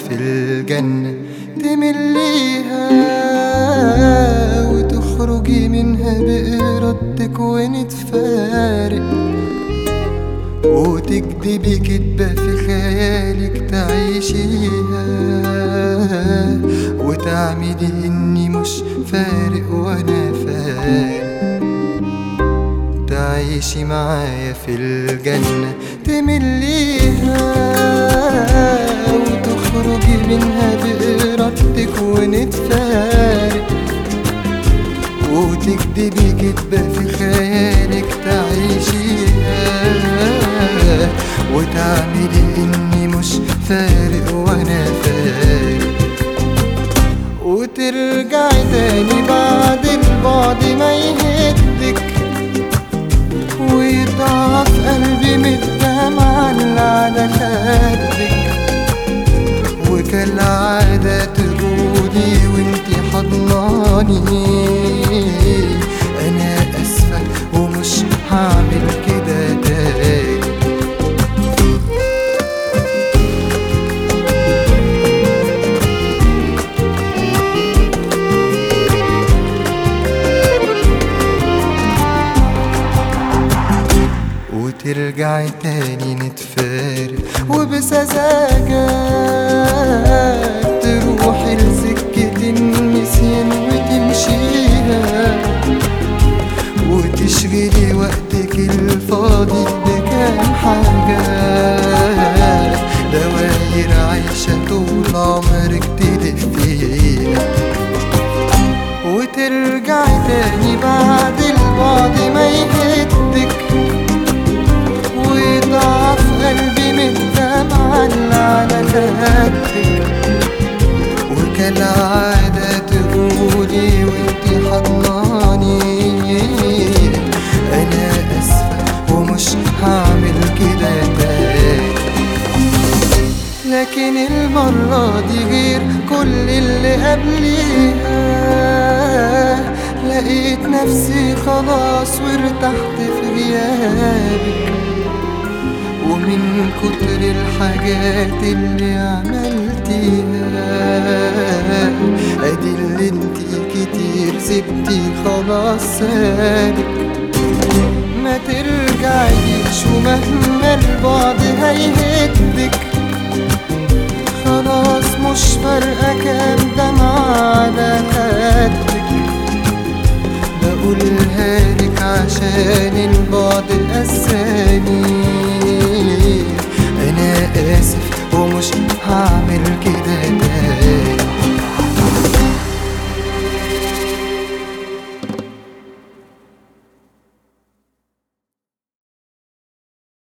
في الجنة تمليها وتخرجي منها بإرادتك ونتفارق وتكدبي كدبة في خيالك تعيشيها وتعملي إني مش فارق وأنا فارق تعيشي معايا في الجنة تمليها وتخرجي منها بإرادتك ونتفارق وتكدبي كدبة في خيالك تعيشيها وتعملي إني مش فارق وأنا فارق وترجعي تاني بعد البعد ما يهدك ويضعف قلبي من الدمعة اللي على خدك وكالعادة تقولي وانتي حضناني أنا أسفة ومش هعمل كده تاني وترجعي تاني نتفارق وبسذاجة تروحي لسكة النسيان وتمشيها وتشغلي وقتك الفاضي بكام حاجة دواير عايشة طول عمرك تلفيها وترجعي تاني بعد البعد ما يهدك ويضعف قلبي من الدمعة اللي على خدك وكالعادة تقولي وانتي حضناني أنا أسفة ومش هعمل كده تاني لكن المرة دي غير كل اللي قبليها لقيت نفسي خلاص وارتحت في غيابك ومن كتر الحاجات اللي عملتيها ادي اللي انتي كتير سبتي خلاص سالك ما ترجعيش ومهما البعد هيهدك خلاص مش فارقة كام دمعة على خدك بقولها لك عشان البعد قساني أنا آسف ومش هعمل كده